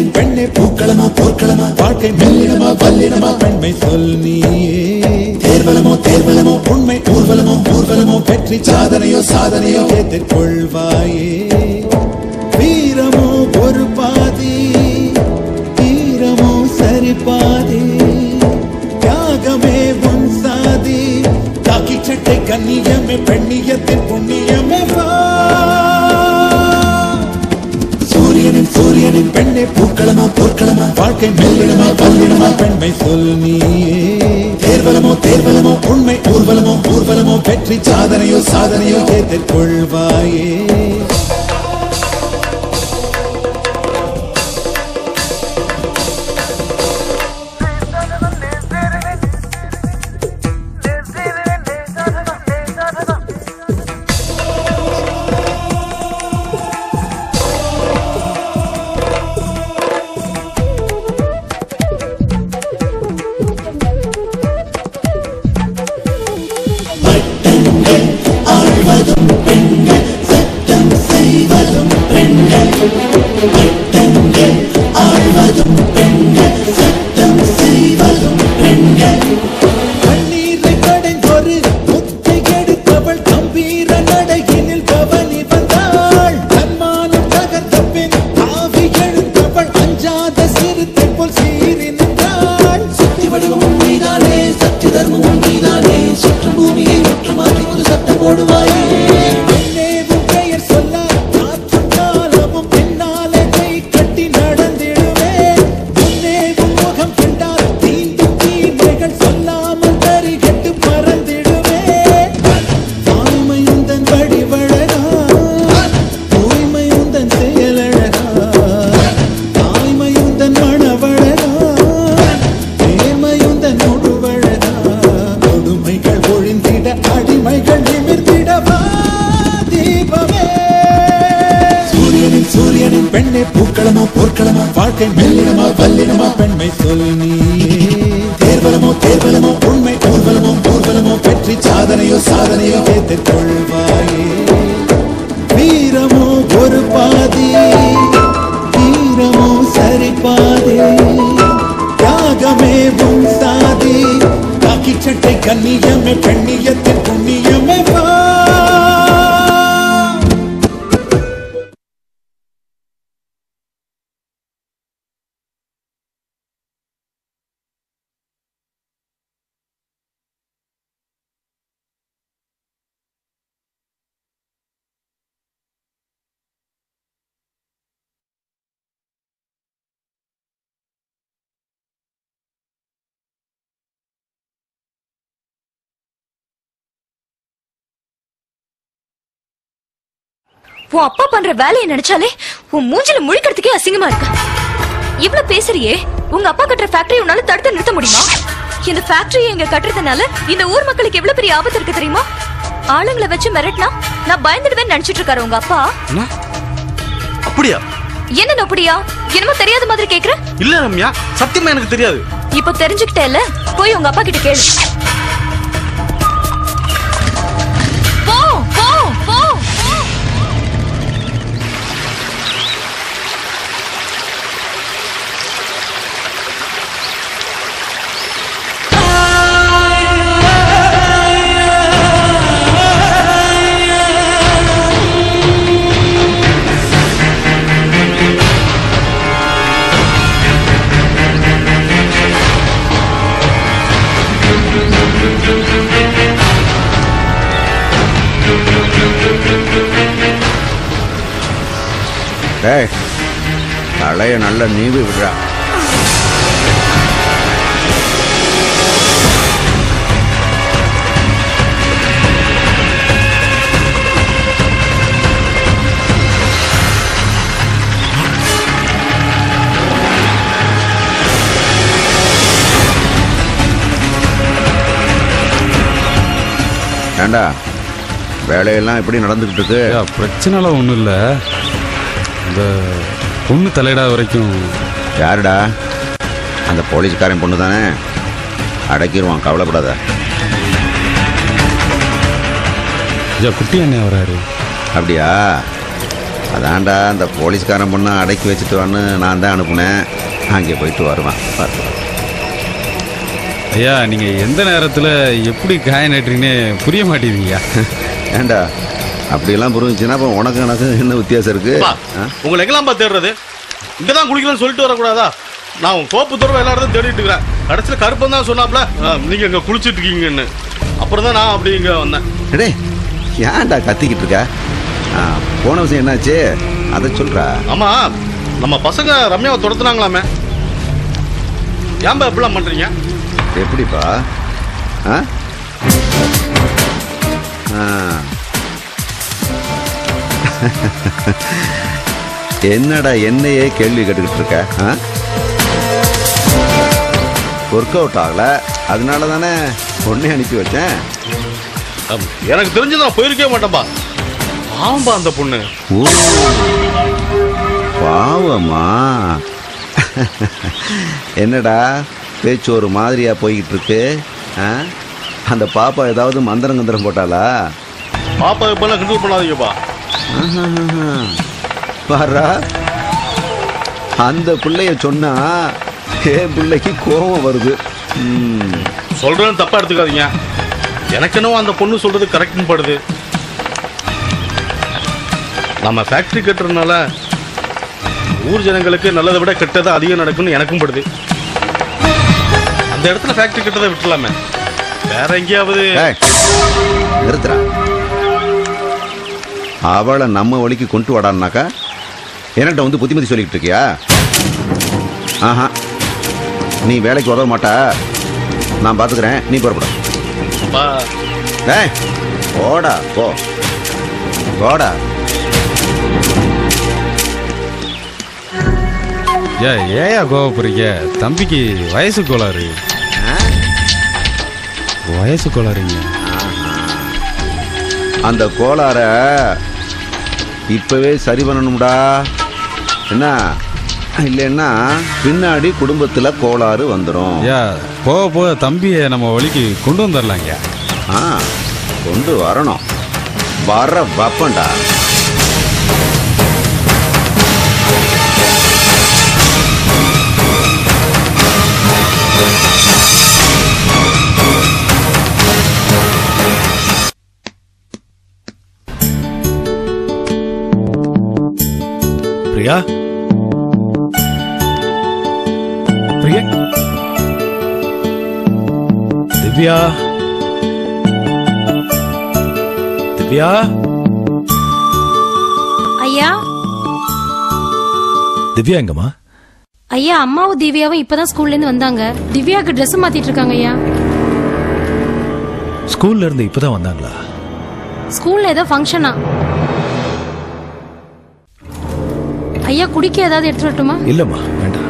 சூரியனின் பெண்ணே பூக்களமா போர்க்களமா வாழ்க்கை மெல்லினமா வல்லினமா பெண்மை சொல் நீயே தேர்வலமோ தேர்வலமோ உண்மை ஊர்வலமோ ஊர்வலமோ வெற்றி சாதனையோ சாதனையோ ஏற்றுக்கொள்வாயே வீரமோ ஒரு பாதி ஈரமோ சரி பாதி தியாகமே உன் சாதி காக்கி சட்டை கண்ணியமே பெண்ணியத்தின் புண்ணியமே வா சூரியனின் சூரியனின் பெண்ணே பூக்களமா போர்க்களமா வாழ்க்கை மெல்லினமா பல்லினமா பெண்மை சொல் நீயே தேர்வலமோ தேர்வலமோ உண்மை ஊர்வலமோ ஊர்வலமோ வெற்றி சாதனையோ சாதனையோ ஏற்றுக்கொள்வாயே கண்ணீரை கடைந்தொரு முத்தை எடுத்தவள் கம்பீர நடையினில் பவனி வந்தாள் தன்மானம் தகர்த்த பின் ஆவி எழுந்தவள் அஞ்சாத சிறுத்தை போல் சீறி நின்றாள் சக்தி வடிவமும் நீதானே சக்தி தர்மமும் நீதானே சுற்றும் பூமியை முற்று மாற்றி ஒரு சட்டம் போடுவாயே பெண்ணே உன் பெயர் சொல்ல காற்றும் காலமும் பின்னாலே கை கட்டி நடந்திடுவேன் முன்னே உன் முகம் கண்டால் தீண்டும் தீமைகள் சொல்லாமல் தரிகட்டு பறந்திடுவேன் தாய்மை உந்தன் வடிவழகா தூய்மை உந்தன் செயலழகா தாய்மை உந்தன் மணவழகா நேர்மை உந்தன் முழுவழகா கொடுமைகள் ஒழிந்திட அடிமைகள் நிமிர்ந்திடவா தீபமே சூரியனின் சூரியனின் பெண்ணே பூக்களமா போர்க்களமா வாழ்க்கை மெல்லினமா வல்லினமா பெண்மை சொல் நீயே தேர்வலமோ தேர்வலமோ உண்மை ஊர்வலமோ ஊர்வலமோ வெற்றி சாதனையோ சாதனையோ ஏற்றுக்கொள்வாயே வீரமோ ஒரு பாதி வீரமோ சரி பாதி தியாகமே உன் சாதி காக்கி சட்டை கண்ணியமே பெண்ணியத்தின் புண்ணியமே வா உன் அப்பா பண்ற வேலையை நினைச்சாலே உன் மூஞ்சில முழிக்கிறதுக்கே அசிங்கமா இருக்கு இவ்ளோ பேசுறியே உங்க அப்பா கட்டுற ஃபேக்டரி உன்னால தடுத்து நிறுத்த முடியுமா இந்த ஃபேக்டரி எங்க கட்டுறதுனால இந்த ஊர் மக்களுக்கு எவ்வளவு பெரிய ஆபத்து இருக்கு தெரியுமா ஆளுங்களை வச்சு மிரட்டினா நான் பயந்துடுவேன் நினைச்சிட்டு இருக்காரு உங்க அப்பா என்ன அப்படியா என்ன அப்படியா என்னமோ தெரியாத மாதிரி கேக்குற இல்ல ரம்யா சத்தியமா எனக்கு தெரியாது இப்போ தெரிஞ்சுக்கிட்டேல்ல போய் உங்க அப்பா கிட்ட கேளு போ போ போ போ. டேய் தலைய நல்ல நீவி விடுறா ஏண்டா வேலையெல்லாம் எப்படி நடந்துக்கிட்டு இருக்கு ஐயா பிரச்சனைலாம் ஒன்றும் இல்லை இந்த பொண்ணு தலையிடாத வரைக்கும் யாருடா அந்த போலீஸ்காரன் பொண்ணு தானே அடக்கிடுவான் கவலைப்படாத ஐயா குட்டி அண்ணே வராரு அப்படியா அதான்டா அந்த போலீஸ்காரன் பொண்ணை அடக்கி வச்சுட்டு வான்னு நான் தான் அனுப்புனேன் அங்கே போயிட்டு வருவான் வருவான் ஐயா நீங்க எந்த நேரத்துல எப்படி காய நட்டுறீங்கன்னு புரிய மாட்டேங்குதுங்கய்யா ஏண்டா அப்படியெல்லாம் புரிஞ்சுச்சுன்னா அப்போ உனக்கு எனக்கு என்ன வித்தியாசம் இருக்கு அப்பா, ஆ? உங்களை எங்கெல்லாம் தேடுறது இங்கதான் குளிக்கலாம்னு சொல்லிட்டு வரக்கூடாதா நான் உன் தோப்பு தூரம் எல்லா இடத்தையும் தேடிட்டு இருக்கிறேன் கடைசியில் கருப்பன் தான் சொன்னாப்ல ஆ, நீங்க இங்க குளிச்சிட்டு இருக்கீங்கன்னு அப்புறம் தான் நான் அப்படி இங்க வந்தேன் டேய் ஏன்டா கத்திக்கிட்டு இருக்க ஆ, போன விஷயம் என்னாச்சு அதை சொல்றா ஆமா நம்ம பசங்க ரம்யாவை துரத்துனாங்களாமே ஏன்பா எப்படிலாம் பண்றீங்க எப்படிப்பா ஆ ஆ. என்னடா என்னையே கேள்வி கேட்டுக்கிட்டு இருக்க ஒர்க் அவுட் ஆகல அதனால தானே பொண்ணை அனுப்பி வச்சேன் அம், எனக்கு தெரிஞ்சு நான் போயிருக்கவே மாட்டேன்பா ஆம்பா அந்த பொண்ணு ஓ பாவமா என்னடா பேச்சு ஒரு மாதிரியா போய்கிட்டு இருக்கு ஆ? அந்த பாப்பா ஏதாவது மந்திரம் கந்திரம் போட்டாளா பாப்பா இப்பெல்லாம் கிண்டல் பண்ணாதீங்கப்பா ஆஹாஹாஹா. பாரா அந்த பிள்ளைய சொன்னா என் பிள்ளைக்கு கோபம் வருது ம். சொல்றேன்னு தப்பா எடுத்துக்காதீங்க எனக்கு என்னவோ அந்த பொண்ணு சொல்றது கரெக்ட்னு படுது நம்ம ஃபேக்டரி கட்டுறதுனால ஊர் ஜனங்களுக்கு நல்லதை விட கெட்டது அதிகம் நடக்கும்னு எனக்கும் படுது அந்த இடத்துல ஃபேக்டரி கட்டதை விட்டுலாமே வேற எங்கேயாவது ஏய், நிறுத்துறா அவளை நம்ம வழிக்கு கொண்டு வாடான்னாக்கா என்கிட்ட வந்து புத்திமதி சொல்லிக்கிட்டு இருக்கியா ஆஹா நீ வேலைக்கு உதவ மாட்டா நான் பார்த்துக்கிறேன் நீ புறப்பட அப்பா, ஏய் போடா போ போடா ஏ ஏயா கோவப்படுறீங்க தம்பிக்கு வயசு கோளாறு வயசு கோளாறுங்க அந்த கோளாற இப்பவே சரி பண்ணணும்டா என்ன இல்லைன்னா பின்னாடி குடும்பத்துல கோளாறு வந்துடும் ஐயா போக போக தம்பியை நம்ம வழிக்கு கொண்டு வந்துடலாங்க ஆ கொண்டு வரணும் வர வப்பண்டா பிரியா பிரியா திவ்யா திவ்யா ஐயா திவ்யா எங்கம்மா ஐயா அம்மாவும் திவ்யாவும் இப்பதான் ஸ்கூல்ல இருந்து வந்தாங்க திவ்யாக்கு Dress மாத்திட்டு இருக்காங்க ஐயா ஸ்கூல்ல இருந்து இப்பதான் வந்தாங்களா ஸ்கூல்ல ஏதோ ஃபங்க்ஷனா ஐயா குடிக்க ஏதாவது எடுத்து வரட்டுமா இல்லம்மா வேண்டாம்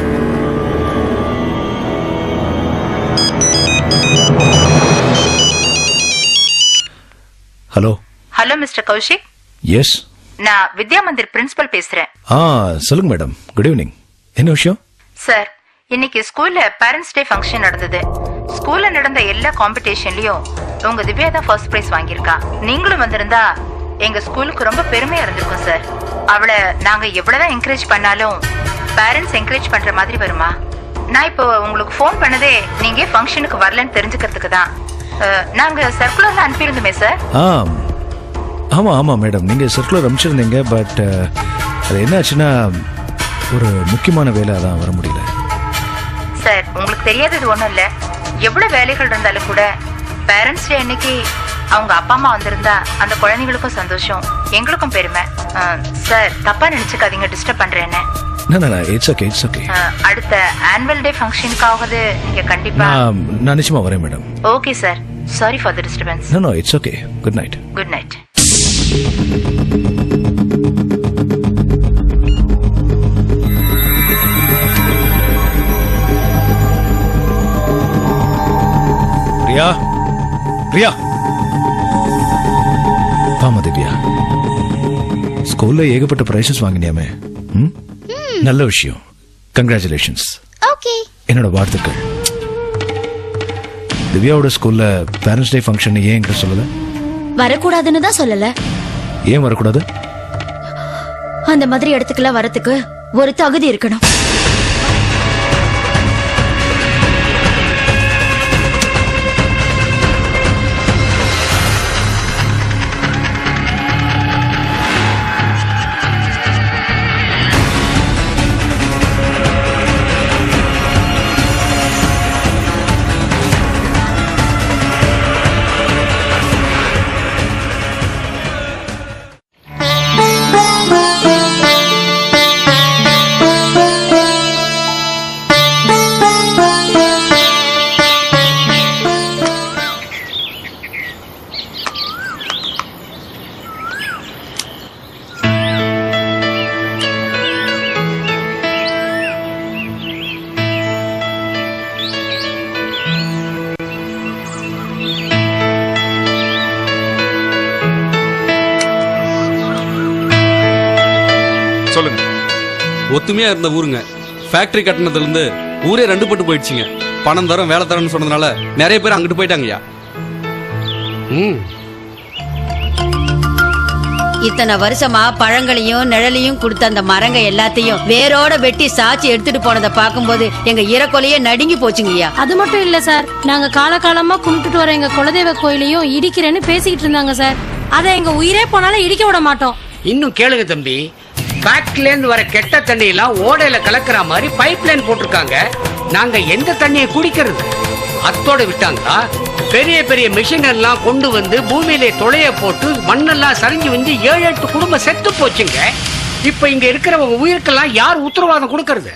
hello hello mister Kaushik yes நான் வித்யா மந்திர் பிரின்சிபல் பேசுறேன் ஆ சொல்லுங்க மேடம் குட் ஈவினிங் என்ன விஷயம் சார் இன்னைக்கு ஸ்கூல்ல பேரண்ட்ஸ் டே ஃபங்க்ஷன் நடந்தது ஸ்கூல்ல நடந்த எல்லா காம்படிஷன்லயும் உங்க திவ்யா தான் ஃபர்ஸ்ட் பிரைஸ் வாங்கியிருக்கா நீங்களும் வந்திருந்தா எங்க ஸ்கூலுக்கு ரொம்ப பெருமையா இருந்திருக்கும் சார் அவளை நாங்க எவ்வளவுதான் என்கரேஜ் பண்ணாலும் பேரண்ட்ஸ் என்கரேஜ் பண்ற மாதிரி வருமா நான் இப்போ உங்களுக்கு ஃபோன் பண்ணதே நீங்க ஃபங்க்ஷனுக்கு வரலன்னு தெரிஞ்சுக்கிறதுக்கு தான் அஹ், நாங்க சர்க்குலர்ல அனுப்பியிருந்தோமே சார் ஆ ஆமா ஆமா மேடம் நீங்க சர்க்குலர் அனுப்பிச்சிருந்தீங்க பட் அது என்ன ஆச்சுன்னா ஒரு முக்கியமான வேலை அதான் வர முடியல சார் உங்களுக்கு தெரியாதது ஒண்ணும் இல்ல எவ்வளவு வேலைகள் இருந்தாலும் கூட பேரண்ட்ஸ் டே அன்னைக்கு அவங்க அப்பா அம்மா வந்திருந்தா அந்த குழந்தைங்களுக்கும் சந்தோஷம் எங்களுக்கும் பெருமை அஹ், சார் தப்பா நினைச்சுக்காதீங்க டிஸ்டர்ப் பண்றேன்னு நான் it's okay it's okay ah, அடுத்த ஆனுவல் டே ஃபங்க்ஷனுக்காவது நீங்க கண்டிப்பா நான் நான் நிச்சயமா வரேன் madam okay sir sorry for the disturbance no no it's okay good night good night Priya Priya Bama Divya ஸ்கூல்ல ஏகப்பட்ட பிரைசஸ் வாங்கினியாமே ம்? நல்ல விஷயம் கங்க்ராச்சுலேஷன்ஸ் ஓகே என்னோட வாழ்த்துக்கள் திவ்யாவோட ஸ்கூல்ல பேரண்ட்ஸ் டே ஃபங்க்ஷன் ஏன் என்கிட்ட சொல்லல வரக்கூடாதுன்னு தான் சொல்லல ஏன் வரக்கூடாது அந்த மாதிரி இடத்துக்குலாம் வரதுக்கு ஒரு தகுதி இருக்கணும் சொல்லுங்க ஒத்துமையா இருந்த ஊருங்க ஃபேக்டரி கட்டினதுல இருந்து ஊரே ரெண்டு பட்டு போயிடுச்சுங்க பணம் தரோம் வேலை தரோம்னு சொன்னதுனால நிறைய பேர் அங்கிட்டு போயிட்டாங்கய்யா ம் இத்தனை வருஷமா பழங்களையும் நிழலையும் கொடுத்த அந்த மரங்க எல்லாத்தையும் வேரோட வெட்டி சாச்சி எடுத்துட்டு போனதை பார்க்கும்போது எங்க ஈரக்கொலையே நடுங்கி போச்சுங்கய்யா அது மட்டும் இல்ல சார் நாங்க காலகாலமா கும்பிட்டுட்டு வர எங்க குலதெய்வ கோயிலையும் இடிக்கிறேன்னு பேசிக்கிட்டு இருந்தாங்க சார் அதை எங்க உயிரே போனாலும் இடிக்க விட மாட்டோம் இன்னும் கேளுங்க தம்பி ஃபேக்டரில இருந்து வர கெட்ட தண்ணி எல்லாம் ஓடையில கலக்கிற மாதிரி பைப் லைன் போட்டிருக்காங்க நாங்க எந்த தண்ணியை குடிக்கிறது அத்தோட விட்டாங்களா பெரிய பெரிய மிஷின் எல்லாம் கொண்டு வந்து பூமியில துளைய போட்டு மண்ணெல்லாம் சரிஞ்சு வந்து ஏழு எட்டு குடும்பம் செத்து போச்சுங்க இப்ப இங்க இருக்கிறவங்க உயிருக்கெல்லாம் யார் உத்தரவாதம் கொடுக்கறது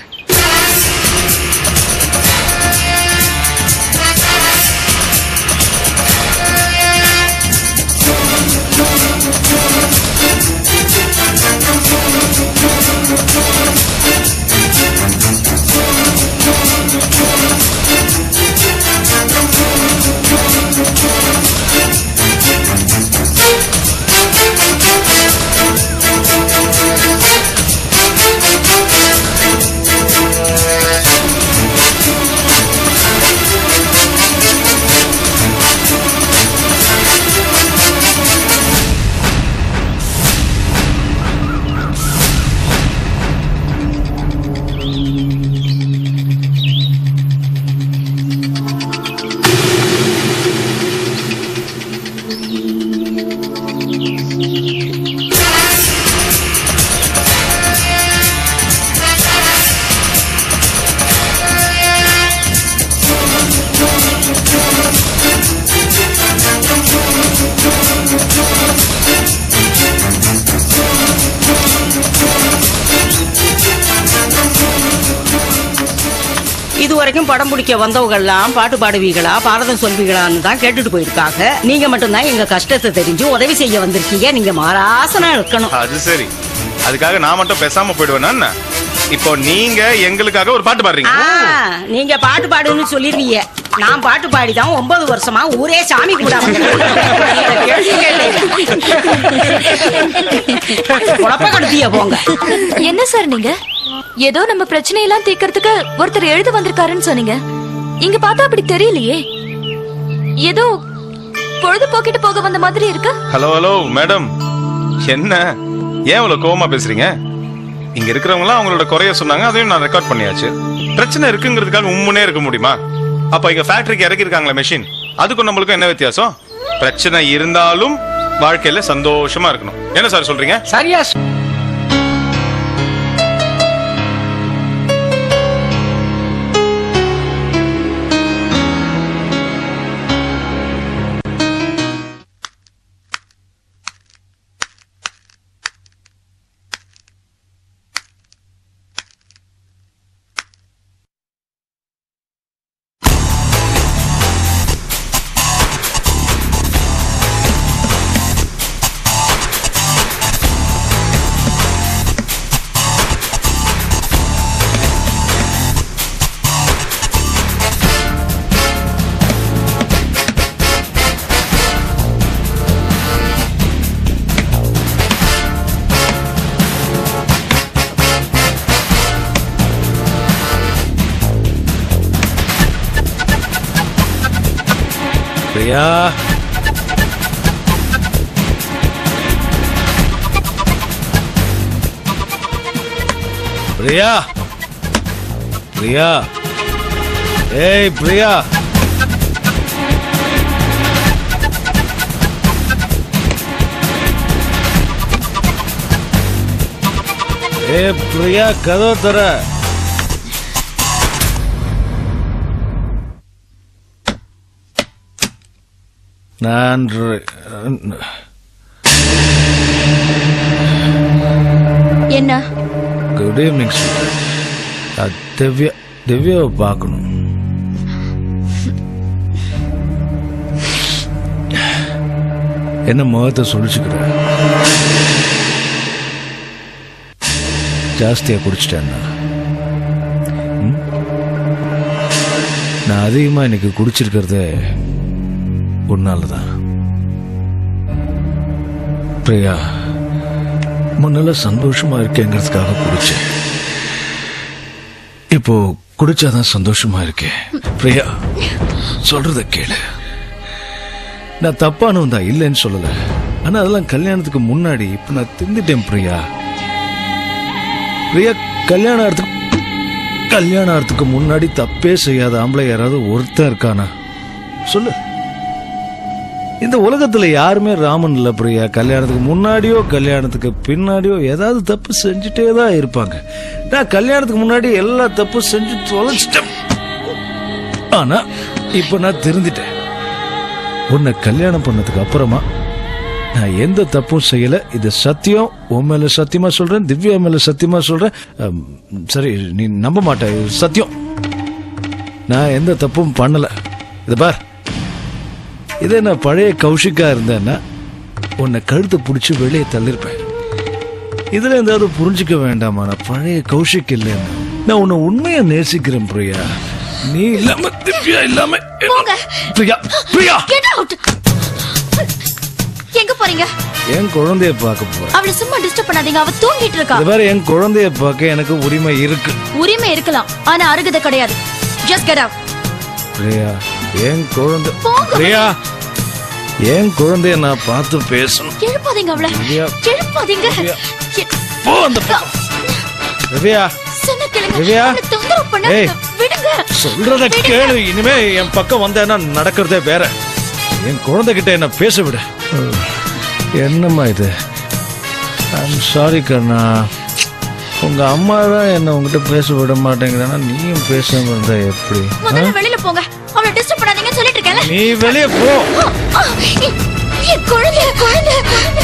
இது வரைக்கும் படம் பிடிக்க வந்தவங்க எல்லாம் பாட்டு பாடுவீங்களா பாரதம் சொல்வீங்களான்னு தான் கேட்டுட்டு போயிருக்காங்க நீங்க மட்டும்தான் எங்க கஷ்டத்தை தெரிஞ்சு உதவி செய்ய வந்திருக்கீங்க நீங்க மாராசனா இருக்கணும் அது சரி அதுக்காக நான் மட்டும் பேசாம போயிடுவேனா என்ன? இப்போ நீங்க எங்களுக்காக ஒரு பாட்டு பாடுறீங்க ஆ, நீங்க பாட்டு பாடுன்னு சொல்லிருவீங்க நான் பாட்டு பாடிதான் ஒன்பது வருஷமா ஊரே சாமி கும்பிடாம குழப்ப கடுத்திய போங்க என்ன சார் நீங்க ஏதோ நம்ம பிரச்சனையெல்லாம் தீர்க்கறதுக்கு ஒருத்தர் எழுத வந்திருக்காருன்னு சொன்னீங்க இங்க பார்த்தா அப்படி தெரியலையே ஏதோ பொழுதுபோக்கிட்டு போக வந்த மாதிரி இருக்கு ஹலோ ஹலோ மேடம் என்ன ஏன் இவ்வளவு கோவமா பேசுறீங்க இங்க இருக்கிறவங்க எல்லாம் அவங்களோட குறைய சொன்னாங்க அதையும் நான் ரெக்கார்ட் பண்ணியாச்சு பிரச்சனை இருக்குங்கிறதுக்காக உம்முனே இருக்க முடியுமா அப்ப இங்க ஃபேக்டரிக்கு இறக்கிருக்காங்களே மெஷின் அதுக்கும் நம்மளுக்கும் என்ன வித்தியாசம் பிரச்சனை இருந்தாலும் வாழ்க்கையில சந்தோஷமா இருக்கணும் என்ன சார் சொல்றீங்க சரியா பிரியா பிரியா பிரியா ஏய் பிரியா ஏ பிரியா கதவு தர நான் ர- என்ன குட் ஈவினிங் திவ்யா திவ்யாவை பார்க்கணும் என்ன முகத்தை சொல்லிச்சுக்கிற ஜாஸ்தியா குடிச்சிட்டேன்னா ம்? நான் அதிகமா இன்னைக்கு குடிச்சிருக்கிறதே உன்னாலதான் பிரியா முன்னால சந்தோஷமா இருக்கேங்கிறதுக்காக குடிச்சேன் இப்போ குடிச்சாதான் சந்தோஷமா இருக்கேன் பிரியா சொல்றத கேளு நான் தப்பானவன் தான் இல்லைன்னு சொல்லல ஆனா அதெல்லாம் கல்யாணத்துக்கு முன்னாடி இப்ப நான் திந்துட்டேன் பிரியா பிரியா கல்யாணம் ஆகிறதுக்கு கல்யாணம் ஆகிறதுக்கு முன்னாடி தப்பே செய்யாத ஆம்பளை யாராவது ஒருத்தன் இருக்கானா சொல்லு இந்த உலகத்துல யாருமே ராமன் இல்ல பிரியா கல்யாணத்துக்கு முன்னாடியோ கல்யாணத்துக்கு பின்னாடியோ ஏதாவது தப்பு செஞ்சுட்டே தான் இருப்பாங்க நான் கல்யாணத்துக்கு முன்னாடி எல்லா தப்பு செஞ்சு தொலைச்சிட்டேன் ஆனா இப்ப நான் திருந்திட்டேன் உன்னை கல்யாணம் பண்ணதுக்கு அப்புறமா நான் எந்த தப்பும் செய்யல இது சத்தியம் உன் மேல சத்தியமா சொல்றேன் திவ்யா மேல சத்தியமா சொல்றேன் அம், சரி நீ நம்ப மாட்ட இது சத்தியம் நான் எந்த தப்பும் பண்ணல இது பார் இதே நான் பழைய கௌஷிக்கா இருந்தேன்னா உன்னை கழுத்தை பிடிச்சி வெளியே தள்ளிருப்பேன் இதுல ஏதாவது புரிஞ்சுக்க வேண்டாமா நான் பழைய கௌஷிக் இல்லைன்னு நான் உன்னை உண்மையா நேசிக்கிறேன் பிரியா நீ இல்லாம திவ்யா இல்லாம போங்க பிரியா பிரியா கெட் அவுட் எங்க போறீங்க என் குழந்தைய பார்க்க போறேன் அவளை சும்மா டிஸ்டர்ப் பண்ணாதீங்க அவ தூங்கிட்டு இருக்கா இது வேற என் குழந்தைய பார்க்க எனக்கு உரிமை இருக்கு உரிமை இருக்கலாம் ஆனா அருகதை கிடையாது ஜஸ்ட் கெட் அவுட் பிரியா என் குழந்தை போங்க. பிரியா என் குழந்தைய நான் பார்த்து பேசணும் எழுப்பாதீங்க அவளை திவ்யா. எழுப்பாதீங்க திவ்யா. எ- போ அந்த பக்கம் திவ்யா சொன்ன கேளுங்க திவ்யா. அவளை தொந்தரவு பண்ணாதீங்க ஏய். விடுங்க சொல்றத கேளு இனிமே என் பக்கம் வந்தேன்னா நடக்கிறதே வேற என் குழந்தை கிட்ட என்ன பேச விட என்னம்மா இது ஐம் சாரி கண்ணா உங்க அம்மா தான் என்ன உங்ககிட்ட பேச விட மாட்டேங்கிறானா நீயும் பேசாம இருந்தா எப்படி ஆ? முதல்ல வெளியில போங்க அவளை டிஸ்டர்ப் பண்ணாதீங்கன்னு சொல்லிட்டு இருக்கேன்ல நீ வெளியே போ ஆ, எ- என் குழந்தை குழந்தை குழந்தை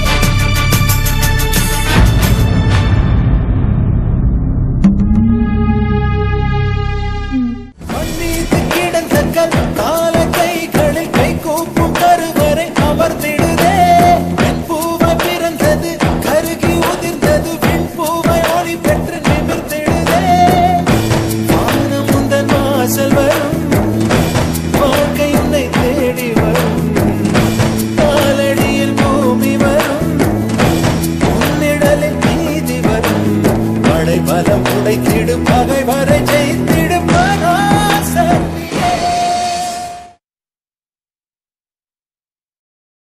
மண்ணீத்து கிடந்தங்கள் கால கைகளில் கை கூப்பும் கருவறை அமர்ந்திடுதே பெண் பூவை பிறந்தது கருகி உதிர்ந்தது பெண் பூவை ஒளி பெற்று நிமிர்ந்திடுதே வானம் உந்தன் வாசல் வரும் வாழ்க்கை உன்னை தேடி வரும் காலடியில் பூமி வரும் உன்னிடலில் நீதி வரும் மழை பலம் உடைத்திடும் பகை வரை